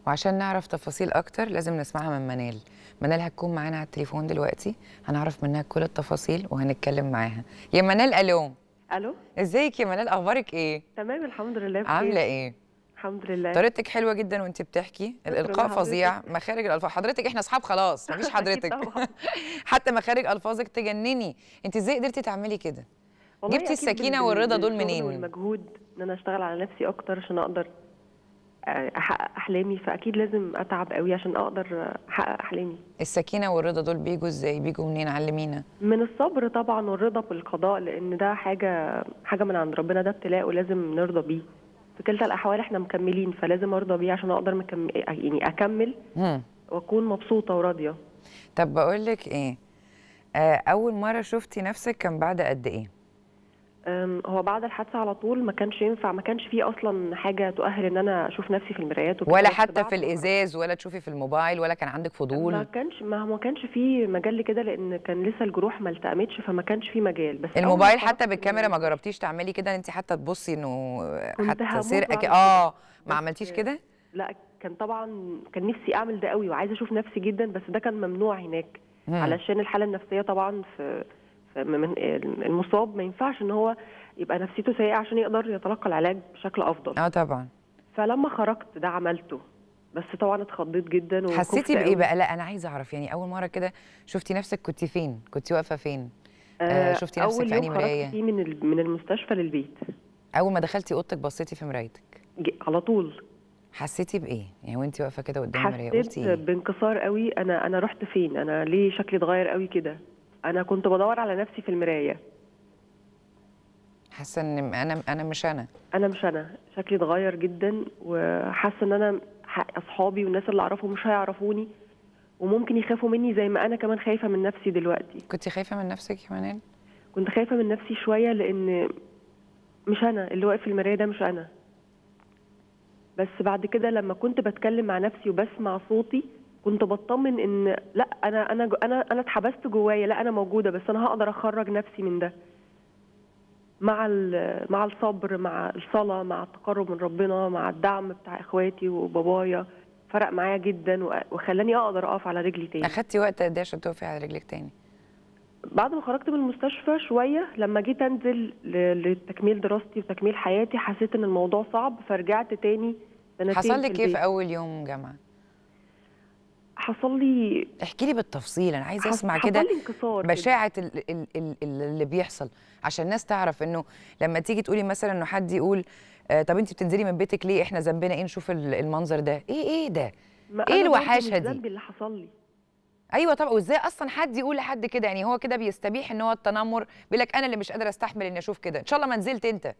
وعشان نعرف تفاصيل اكتر لازم نسمعها من منال منال هتكون معانا على التليفون دلوقتي هنعرف منها كل التفاصيل وهنتكلم معاها يا منال الو الو ازيك يا منال اخبارك ايه تمام الحمد لله بخير. عامله ايه الحمد لله طريقتك حلوه جدا وانت بتحكي الالقاء لحضرتك. فظيع مخارج الالفاظ حضرتك احنا اصحاب خلاص مفيش أكيد حضرتك طبعاً. حتى مخارج الفاظك تجنني انت ازاي قدرتي تعملي كده والله جبتي أكيد السكينة بال- والرضا دول بالشغل منين؟ والمجهود ان انا اشتغل على نفسي اكتر عشان اقدر آه، احقق احلامي فاكيد لازم اتعب قوي عشان اقدر آه، احقق احلامي السكينه والرضا دول بيجوا ازاي بيجوا منين علمينا من الصبر طبعا والرضا بالقضاء لان ده حاجه حاجه من عند ربنا ده ابتلاء ولازم نرضى بيه في كلتا الاحوال احنا مكملين فلازم ارضى بيه عشان اقدر مكم... يعني اكمل هم. واكون مبسوطه وراضيه طب بقول لك ايه آه اول مره شفتي نفسك كان بعد قد ايه أم، هو بعد الحادثه على طول ما كانش ينفع ما كانش فيه اصلا حاجه تؤهل ان انا اشوف نفسي في المرايات وكده، ولا بس حتى بعد في ما الازاز ولا تشوفي في الموبايل ولا كان عندك ما فضول كانش ما ما كانش في مجال لكده لان كان لسه الجروح ما التأمتش فما كانش في مجال بس أول ما الموبايل خرجت حتى من بالكاميرا ما المستشفى- جربتيش تعملي كده انت حتى تبصي انه كنت حتى هموت سرقه وأعمل كده اه كده. ما بس- عملتيش كده لا كان طبعا كان نفسي اعمل ده قوي وعايزه اشوف نفسي جدا بس ده كان ممنوع هناك مم. علشان الحاله النفسيه طبعا في, في من المصاب ما ينفعش ان هو يبقى نفسيته سيئه عشان يقدر يتلقى العلاج بشكل افضل اه طبعا فلما خرجت ده عملته بس طبعا اتخضيت جدا وخفت حسيتي بايه قوي. بقى لا انا عايزه اعرف يعني اول مره كده شفتي نفسك كنت فين كنت واقفه فين آه، شفتي نفسك اول في يوم أنهي خرجت مراية؟ فيه من ال- من المستشفى للبيت اول ما دخلتي اوضتك بصيتي في مرايتك ج- على طول حسيتي بايه يعني وانت واقفه كده قدام المرايه قلتي حسيت ايه بانكسار قوي انا انا رحت فين انا ليه شكلي اتغير قوي كده انا كنت بدور على نفسي في المرايه حاسه ان انا انا مش انا انا مش انا شكلي اتغير جدا وحاسه ان انا ح- اصحابي والناس اللي اعرفهم مش هيعرفوني وممكن يخافوا مني زي ما انا كمان خايفه من نفسي دلوقتي كنت خايفه من نفسك يا منال كنت خايفه من نفسي شويه لان مش انا اللي واقف في المرايه ده مش انا بس بعد كده لما كنت بتكلم مع نفسي وبسمع صوتي كنت بطمن ان لا انا انا جو- انا انا اتحبست جوايا لا انا موجوده بس انا هقدر اخرج نفسي من ده مع ال- مع الصبر مع الصلاه مع التقرب من ربنا مع الدعم بتاع اخواتي وبابايا فرق معايا جدا و- وخلاني اقدر اقف على رجلي تاني اخدتي وقت قد ايه عشان تقفي على رجلك تاني بعد ما خرجت من المستشفى شوية لما جيت أنزل ل- لتكميل دراستي وتكميل حياتي حسيت إن الموضوع صعب فرجعت تاني سنتين حصل لك ايه البيت. في اول يوم جامعه حصل لي احكي لي بالتفصيل انا عايزه حص- اسمع حصل كده لي انكسار كده. بشاعه ال- ال- ال- ال- اللي بيحصل عشان الناس تعرف انه لما تيجي تقولي مثلا انه حد يقول آه طب انت بتنزلي من بيتك ليه احنا ذنبنا ايه نشوف ال- المنظر ده ايه ايه ده ما إيه أنا برضه الوحاشة مش دي؟ ذنبي اللي حصل لي ايوه طبعا وازاي اصلا حد يقول لحد كده يعني هو كده بيستبيح ان هو التنمر بيقول لك انا اللي مش قادره استحمل اني اشوف كده ان شاء الله ما نزلت انت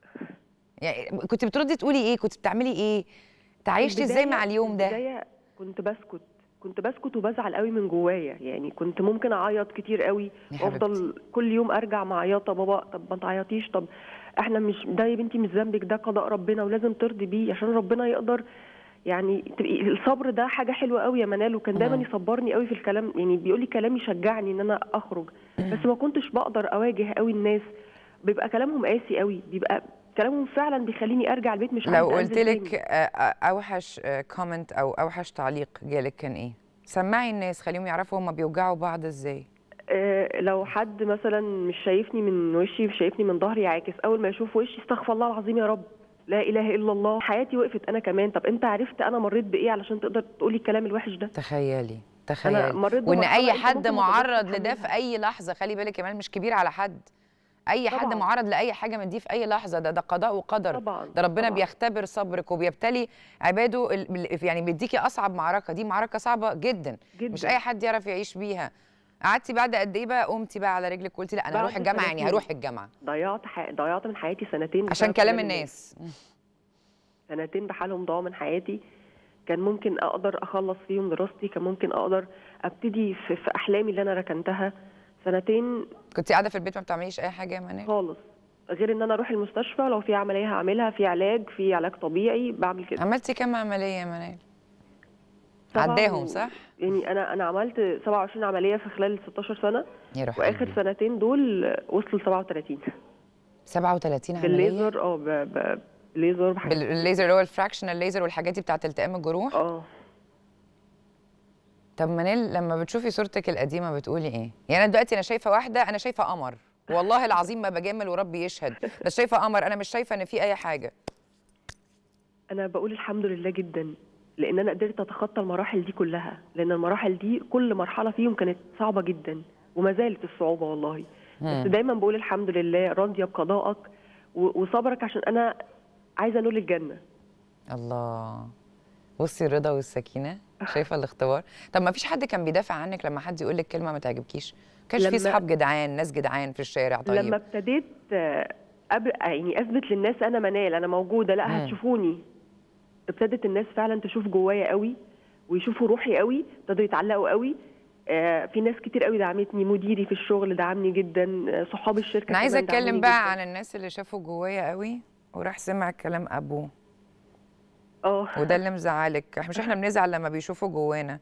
يعني كنت بتردي تقولي ايه كنت بتعملي ايه تعايشتي ازاي البداية- مع اليوم ده البداية كنت بسكت كنت بسكت وبزعل قوي من جوايا يعني كنت ممكن اعيط كتير قوي يا وافضل كل يوم ارجع معيطه بابا طب ما تعيطيش طب احنا مش ده يا بنتي مش ذنبك ده قضاء ربنا ولازم ترضي بيه عشان ربنا يقدر يعني تبقي الصبر ده حاجه حلوه قوي يا منال وكان دايما مم. يصبرني قوي في الكلام يعني بيقول لي كلام يشجعني ان انا اخرج بس ما كنتش بقدر اواجه قوي الناس بيبقى كلامهم قاسي قوي بيبقى كلامهم فعلا بيخليني ارجع البيت مش لو عايزة قلت أنزل لك تاني. اوحش كومنت او اوحش تعليق جالك كان ايه سمعي الناس خليهم يعرفوا هما بيوجعوا بعض ازاي آه، لو حد مثلا مش شايفني من وشي شايفني من ظهري عاكس اول ما يشوف وشي استغفر الله العظيم يا رب لا اله الا الله حياتي وقفت انا كمان طب انت عرفت انا مريت بايه علشان تقدر تقولي الكلام الوحش ده تخيلي تخيلي مريت وان بمرحلة اي أنت حد ممكن ما تقدرش معرض لده تتحملها. في اي لحظه خلي بالك كمان مش كبير على حد اي حد طبعاً. معرض لاي حاجه من دي في اي لحظه ده ده قضاء وقدر طبعا ده ربنا طبعاً. بيختبر صبرك وبيبتلي عباده ال- يعني بيديكي اصعب معركه دي معركه صعبه جدا جدا مش اي حد يعرف يعيش بيها قعدتي بعد قد ايه بقى قمتي بقى على رجلك قلتي لا انا بعد هروح الجامعه يعني سنتين. هروح الجامعه ضيعت ح... ضيعت من حياتي سنتين عشان بسبب كلام الناس سنتين بحالهم ضاعوا من حياتي كان ممكن اقدر اخلص فيهم دراستي كان ممكن اقدر ابتدي في, في احلامي اللي انا ركنتها سنتين كنت قاعده في البيت ما بتعمليش اي حاجه يا منال خالص غير ان انا اروح المستشفى لو في عمليه هعملها في علاج في علاج طبيعي بعمل كده عملتي كام عمليه يا منال طبعاً عداهم صح يعني انا انا عملت 27 عمليه في خلال 16 سنه يا روح واخر قلبي. سنتين دول وصلوا ل 37 37 عمليه بالليزر اه ب- ب- ليزر بحاجات بالليزر اللي هو الفراكشنال ليزر والحاجات دي بتاعت التئام الجروح اه طب منال لما بتشوفي صورتك القديمه بتقولي ايه يعني انا دلوقتي انا شايفه واحده انا شايفه قمر والله العظيم ما بجامل وربي يشهد بس شايفه قمر انا مش شايفه ان في اي حاجه انا بقول الحمد لله جدا لان انا قدرت اتخطى المراحل دي كلها لان المراحل دي كل مرحله فيهم كانت صعبه جدا وما زالت الصعوبه والله بس دايما بقول الحمد لله راضيه بقضائك و- وصبرك عشان انا عايزه انول الجنه الله بصي الرضا والسكينه شايفه الاختبار طب ما فيش حد كان بيدافع عنك لما حد يقول لك كلمه ما تعجبكيش كانش في لما- صحاب جدعان ناس جدعان في الشارع طيب لما ابتديت آه، أب... يعني اثبت للناس انا منال انا موجوده مم. لا هتشوفوني ابتدت الناس فعلا تشوف جوايا قوي ويشوفوا روحي قوي ابتدوا يتعلقوا قوي آه، في ناس كتير قوي دعمتني مديري في الشغل دعمني جدا آه، صحاب الشركه انا عايزه كمان دعموني اتكلم بقى جداً. عن الناس اللي شافوا جوايا قوي وراح سمع كلام ابوه اه وده اللي مزعلك إحنا- مش احنا بنزعل لما بيشوفوا جوانا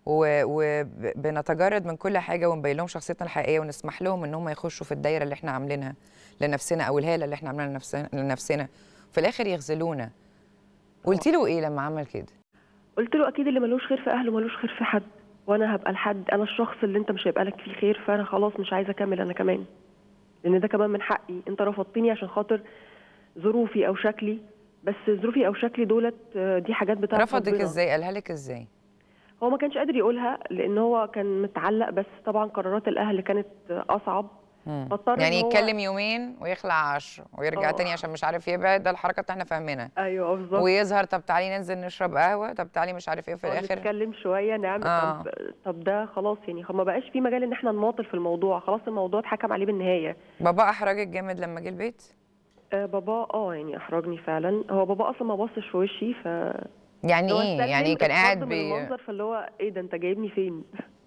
وبنتجرد من كل حاجه ونبين لهم شخصيتنا الحقيقيه ونسمح لهم ان هم يخشوا في الدايره اللي احنا عاملينها لنفسنا او الهاله اللي احنا عاملينها لنفسنا لنفسنا في الاخر يخذلونا قلت له ايه لما عمل كده قلت له اكيد اللي ملوش خير في اهله ملوش خير في حد وانا هبقى الحد انا الشخص اللي انت مش هيبقى لك فيه خير فانا خلاص مش عايزه اكمل انا كمان لان ده كمان من حقي انت رفضتني عشان خاطر ظروفي او شكلي بس ظروفي او شكلي دولت آه، دي حاجات بتاعت رفضك ربنا. ازاي قالها لك ازاي هو ما كانش قادر يقولها لان هو كان متعلق بس طبعا قرارات الاهل كانت آه، اصعب مم. فاضطر يعني إن هو- يتكلم يومين ويخلع عشرة ويرجع آه. تاني عشان مش عارف يبعد ده الحركه اللي احنا فاهمينها ايوه بالظبط ويظهر طب تعالي ننزل نشرب قهوه طب تعالي مش عارف ايه في آه، الاخر نتكلم شويه نعمل آه. طب طب ده خلاص يعني ما بقاش في مجال ان احنا نماطل في الموضوع خلاص الموضوع اتحكم عليه بالنهايه بابا احرجك جامد لما جه البيت آه، بابا اه يعني احرجني فعلا هو بابا اصلا ما بصش في وشي ف يعني هو ايه استسلم، يعني كان قاعد اتخض من بي... المنظر فاللي هو ايه ده انت جايبني فين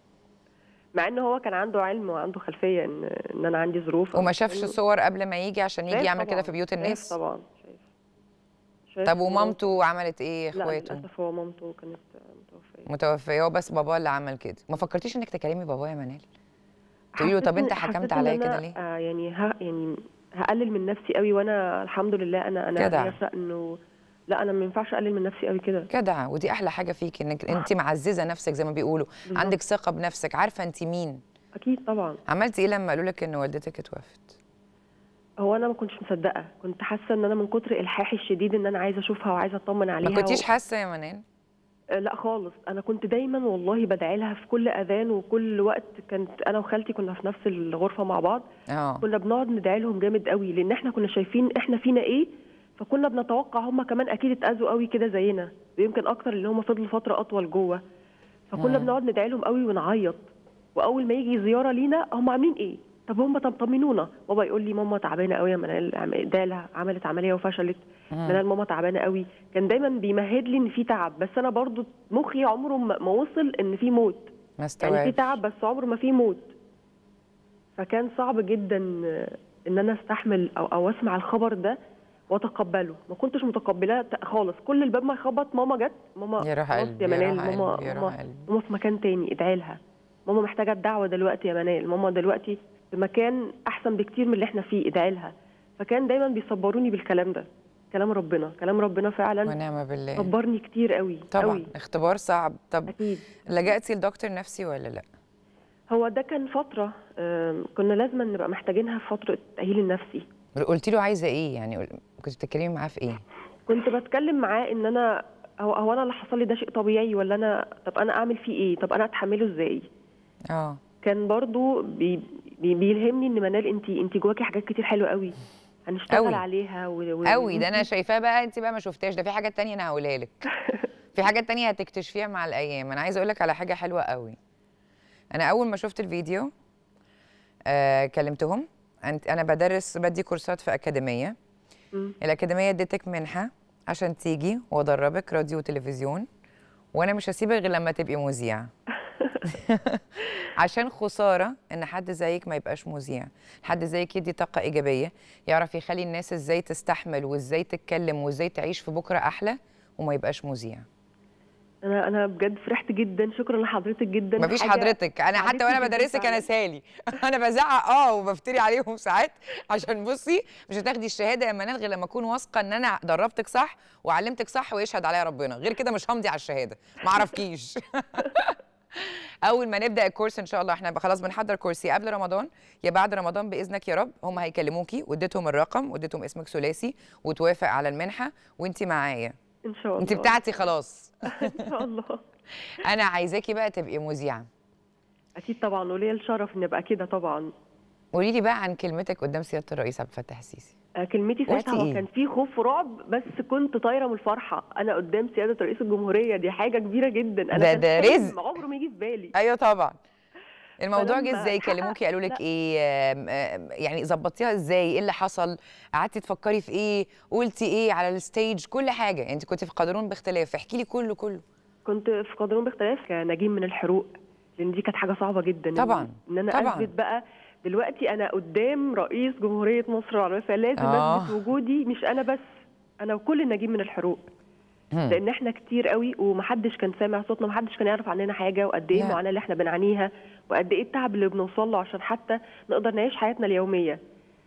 مع ان هو كان عنده علم وعنده خلفيه ان ان انا عندي ظروف وما شافش صور قبل ما يجي عشان يجي شايف يعمل كده طبعاً، في بيوت شايف الناس طبعا شايف شايف طب صورات. ومامته عملت ايه لا اخواته للاسف هو مامته كانت متوفيه متوفيه هو بس بابا اللي عمل كده ما فكرتيش انك تكلمي بابا يا منال تقولي له حسيت طب انت إن- حسيت حكمت إن عليا أنا، كده ليه آه يعني ها يعني هقلل من نفسي قوي وانا الحمد لله انا انا جدع. عارفه انه لا انا ما ينفعش اقلل من نفسي قوي كده جدعه ودي احلى حاجه فيكي انك انت معززه نفسك زي ما بيقولوا بالظبط. عندك ثقه بنفسك عارفه انت مين اكيد طبعا عملتي ايه لما قالوا لك ان والدتك اتوفت هو انا ما كنتش مصدقه كنت حاسه ان انا من كتر الحاحي الشديد ان انا عايزه اشوفها وعايزه اطمن عليها ما كنتيش و... حاسه يا منال آه، لا خالص انا كنت دايما والله بدعي لها في كل اذان وكل وقت كانت انا وخالتي كنا في نفس الغرفه مع بعض اه كنا بنقعد ندعي لهم جامد قوي لان احنا كنا شايفين احنا فينا ايه فكنا بنتوقع هم كمان اكيد اتاذوا قوي كده زينا ويمكن اكتر اللي هم فضلوا فتره اطول جوه فكنا مم. بنقعد ندعي لهم قوي ونعيط واول ما يجي زياره لينا هم عاملين ايه طب هم طب طمنونا بابا يقول لي ماما تعبانه قوي يا منال عم- ده لها عملت عمليه وفشلت مم. منال ماما تعبانه قوي كان دايما بيمهد لي ان في تعب بس انا برضو مخي عمره ما ما وصل ان في موت ما يعني في استوعبش تعب بس عمره ما في موت فكان صعب جدا ان انا استحمل او او اسمع الخبر ده واتقبله ما كنتش متقبلاه ت- خالص كل الباب ما يخبط ماما جت ماما يا روح خلاص قلبي يا يا منال روح ماما قلبي يا روح ماما قلبي ماما في مكان تاني ادعي لها ماما محتاجه الدعوه دلوقتي يا منال ماما دلوقتي في مكان احسن بكتير من اللي احنا فيه ادعي لها فكان دايما بيصبروني بالكلام ده كلام ربنا كلام ربنا فعلا ونعم بالله صبرني كتير قوي طبعا قوي اختبار صعب طب اكيد لجأتي لدكتور نفسي ولا لا هو ده كان فترة آم، كنا لازم نبقى محتاجينها في فترة التأهيل النفسي قلتي له عايزه ايه يعني قل- كنت بتتكلمي معاه في ايه كنت بتكلم معاه ان انا هو, هو انا اللي حصل لي ده شيء طبيعي ولا انا طب انا اعمل فيه ايه طب انا اتحمله ازاي اه كان برضو بي بي بيلهمني ان منال انت انت جواكي حاجات كتير حلوه قوي هنشتغل قوي. عليها و... و... قوي ده انا شايفاه بقى انت بقى ما شفتهاش ده في حاجات تانية انا هقولها لك في حاجات تانية هتكتشفيها مع الايام انا عايزه اقول لك على حاجه حلوه قوي انا اول ما شفت الفيديو آه كلمتهم أنت- انا بدرس بدي كورسات في اكاديميه مم. الاكاديميه اديتك منحه عشان تيجي وادربك راديو وتلفزيون وانا مش هسيبك غير لما تبقي مذيعه عشان خساره ان حد زيك ما يبقاش مذيع حد زيك يدي طاقه ايجابيه يعرف يخلي الناس ازاي تستحمل وازاي تتكلم وازاي تعيش في بكره احلى وما يبقاش مذيع انا انا بجد فرحت جدا شكرا لحضرتك جدا مفيش حاجة حضرتك انا حتى ساعدتني وانا جداً بدرسك انا فعلاً. سالي انا بزعق اه وبفتري عليهم ساعات عشان بصي مش هتاخدي الشهاده يا منال غير لما اكون واثقه ان انا دربتك صح وعلمتك صح ويشهد عليا ربنا غير كده مش همضي على الشهاده ما اعرفكيش اول ما نبدا الكورس ان شاء الله احنا خلاص بنحضر كورس يا قبل رمضان يا بعد رمضان باذنك يا رب هم هيكلموكي واديتهم الرقم واديتهم اسمك ثلاثي وتوافق على المنحه وانت معايا ان شاء الله انت بتاعتي خلاص ان شاء الله انا عايزاكي بقى تبقي مذيعه اكيد طبعا وليا الشرف ان ابقى كده طبعا قولي لي بقى عن كلمتك قدام سياده الرئيس عبد الفتاح السيسي آه، كلمتي قلتي ساعتها هو إيه؟ كان في خوف ورعب بس كنت طايره من الفرحه انا قدام سياده رئيس الجمهوريه دي حاجه كبيره جدا انا ده- كان ده حلم رزق. عمره ما يجي في بالي ايوه طبعا الموضوع جه فلما ازاي اتحقق- كلموكي قالوا لك لا. ايه آم، آم، يعني ظبطتيها ازاي ايه اللي حصل قعدتي تفكري في ايه قلتي ايه على الستيج كل حاجه يعني انت كنت في قانون باختلاف احكي لي كله كله كنت في قانون باختلاف كنجيم من الحروق لان دي كانت حاجه صعبه جدا إن- طبعاً، ان انا طبعاً. اثبت بقى دلوقتي انا قدام رئيس جمهوريه مصر العربيه فلازم آه. اثبت وجودي مش انا بس انا وكل النجيم من الحروق هم. لان احنا كتير قوي ومحدش كان سامع صوتنا محدش كان يعرف عننا حاجه وقد ايه لا. المعاناه اللي احنا بنعانيها وقد ايه التعب اللي بنوصل له عشان حتى نقدر نعيش حياتنا اليوميه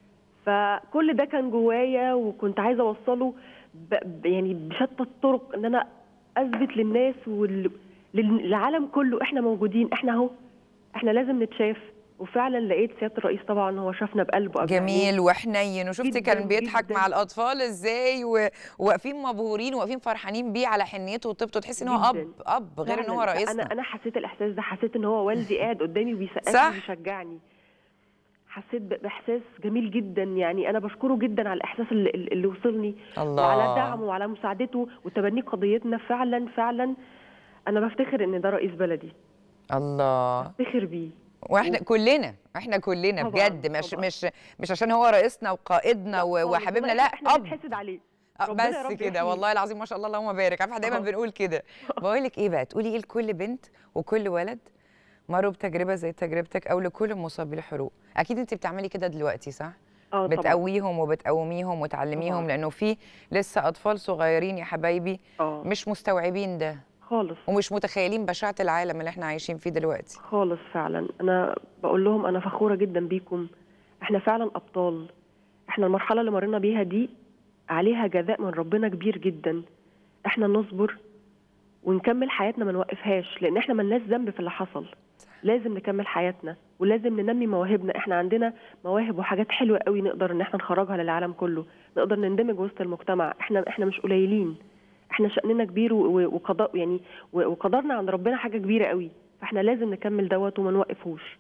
فكل ده كان جوايا وكنت عايزه اوصله ب... ب- يعني بشتى الطرق ان انا اثبت للناس وللعالم كله احنا موجودين احنا اهو احنا لازم نتشاف وفعلا لقيت سياده الرئيس طبعا هو شافنا بقلبه قبل عينيه. جميل وحنين وشفتي جداً كان بيضحك جداً. مع الاطفال ازاي و- وواقفين مبهورين وواقفين فرحانين بيه على حنيته وطيبته تحسي ان هو اب جداً. اب غير ان هو فعلاً. رئيسنا انا انا حسيت الاحساس ده حسيت ان هو والدي قاعد قدامي صح. وبيسقفني وبيشجعني حسيت ب- باحساس جميل جدا يعني انا بشكره جدا على الاحساس اللي, اللي وصلني الله وعلى دعمه وعلى مساعدته وتبني قضيتنا فعلا فعلا انا بفتخر ان ده رئيس بلدي الله بفتخر بيه واحنا كلنا احنا كلنا طبعاً، بجد مش طبعاً. مش مش عشان هو رئيسنا وقائدنا و- خالص. وحبيبنا والله لا احنا اب بنتحسد عليه آه، ربنا يا بس رب كده يحميه. والله العظيم ما شاء الله اللهم بارك عارفه دايما آه. بنقول كده بقول لك ايه بقى تقولي ايه لكل بنت وكل ولد مروا بتجربه زي تجربتك او لكل مصاب بالحروق اكيد انت بتعملي كده دلوقتي صح اه طبعا بتقويهم وبتقوميهم وتعلميهم طبعاً. لانه في لسه اطفال صغيرين يا حبايبي اه مش مستوعبين ده خالص ومش متخيلين بشاعه العالم اللي احنا عايشين فيه دلوقتي خالص فعلا انا بقول لهم انا فخوره جدا بيكم احنا فعلا ابطال احنا المرحله اللي مرينا بيها دي عليها جزاء من ربنا كبير جدا احنا نصبر ونكمل حياتنا ما نوقفهاش لان احنا ملناش ذنب في اللي حصل لازم نكمل حياتنا ولازم ننمي مواهبنا احنا عندنا مواهب وحاجات حلوه قوي نقدر ان احنا نخرجها للعالم كله نقدر نندمج وسط المجتمع احنا احنا مش قليلين احنا شأننا كبير و- و- وقضاء يعني و- وقدرنا عند ربنا حاجه كبيره قوي فاحنا لازم نكمل دوت وما نوقفوش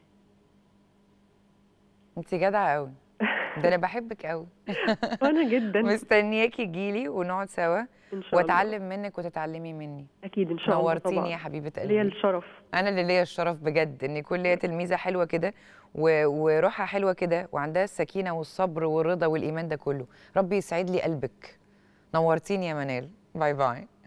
انت جدعه قوي ده انا بحبك قوي وانا جدا مستنياكي تجيلي ونقعد سوا ان شاء الله واتعلم منك وتتعلمي مني اكيد ان شاء الله نورتيني طبعا يا حبيبه ليا قلبي الشرف انا اللي ليا الشرف بجد ان يكون ليا تلميذه حلوه كده و- وروحها حلوه كده وعندها السكينه والصبر والرضا والايمان ده كله ربي يسعد لي قلبك نورتيني يا منال باي باي